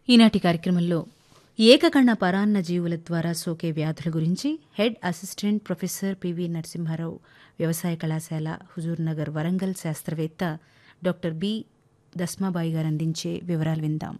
ఈనాటి కార్యక్రమంలో ఏకకణ పరాన్న జీవుల ద్వారా సోకే వ్యాధుల గురించి head assistant professor PV Narasimha Rao వ్యవసాయ కళాశాల హుజూర్నగర్ వరంగల్ శాస్త్రవేత్త డాక్టర్ బి దస్మాబాయి గారు అందించే వివరాలు విందాం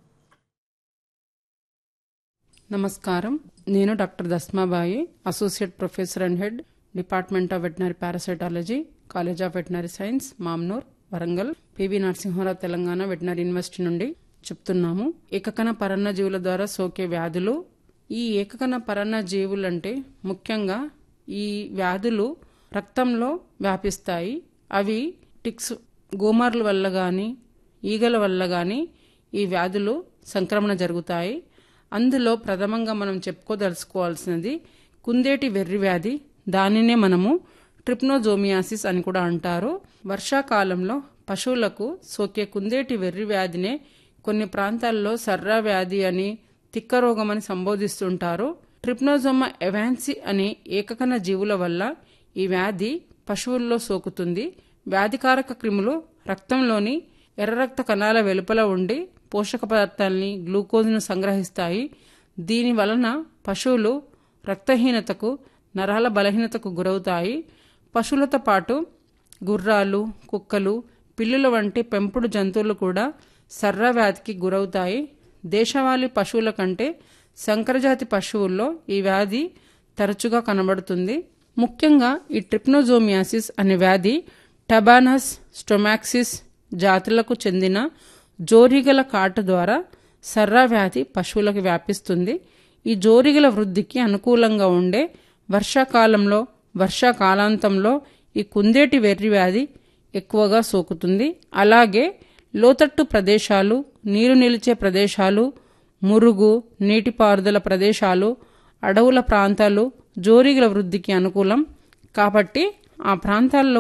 నమస్కారం నేను doctor Dasmabai associate professor and head department of veterinary parasitology college of veterinary science Mamnoor Warangal PV Narasimha Rao Telangana veterinary university నుండి చెప్తున్నాము ఏకకణ పరన్న జీవుల ద్వారా సోకే వ్యాధులు ఈ ఏకకణ పరన్న జీవులంటే ముఖ్యంగా ఈ వ్యాధులు రక్తంలో వ్యాపిస్తాయి అవి టిక్స్ గోమార్ల వల్ల కానీ ఈగల వల్ల కానీ ఈ వ్యాధులు సంక్రమణ జరుగుతాయి అందులో ప్రథమంగా మనం చెప్పుకోదలుచుకోవాల్సినది కుందేటి వెర్రి వ్యాధి దానినే మనము ట్రిప్నోజోమియాసిస్ అని కూడా అంటారు వర్షాకాలంలో పశువులకు సోకే కుందేటి వెర్రి వ్యాధినే కొన్ని ప్రాంతాల్లో సర్రా వ్యాధి అని తిక్క రోగం అని సంబోధిస్తుంటారు ట్రిప్నోజోమా ఎవాన్సి అనే ఏకకణ జీవుల వల్ల ఈ వ్యాధి పశువుల్లో సోకుతుంది వ్యాధికారక క్రిములు రక్తంలోని ఎర్ర రక్త కణాల వెలుపల ఉండి పోషక పదార్థాలని గ్లూకోజ్ను సంగ్రహిస్తాయి దీని వలన పశువులు రక్తహీనతకు నరాల బలహీనతకు గురవుతాయి పశువులతో పాటు గుర్రాలు కుక్కలు పిల్లుల వంటి పెంపుడు జంతువులు కూడా సర్ర వ్యాధికి గురవుతాయి దేశవాళీ పశువుల కంటే సంకరజాతి పశువుల్లో ఈ వ్యాధి తరచుగా కనబడుతుంది ముఖ్యంగా ఈ ట్రిప్నోజోమియాసిస్ అనే వ్యాధి టబానస్ స్టొమాక్సిస్ జాతులకు చెందిన జోరిగల కాటు ద్వారా సర్రా వ్యాధి పశువులకు వ్యాపిస్తుంది ఈ జోరిగల వృద్ధికి అనుకూలంగా ఉండే వర్షాకాలంలో వర్షాకాలాంతంలో ఈ కుందేటి వెర్రి వ్యాధి ఎక్కువగా సోకుతుంది అలాగే లోతట్టు ప్రదేశాలు నీరు నిలిచే ప్రదేశాలు మురుగు నీటిపారుదల ప్రదేశాలు అడవుల ప్రాంతాలు జోరిగల వృద్ధికి అనుకూలం కాబట్టి ఆ ప్రాంతాల్లో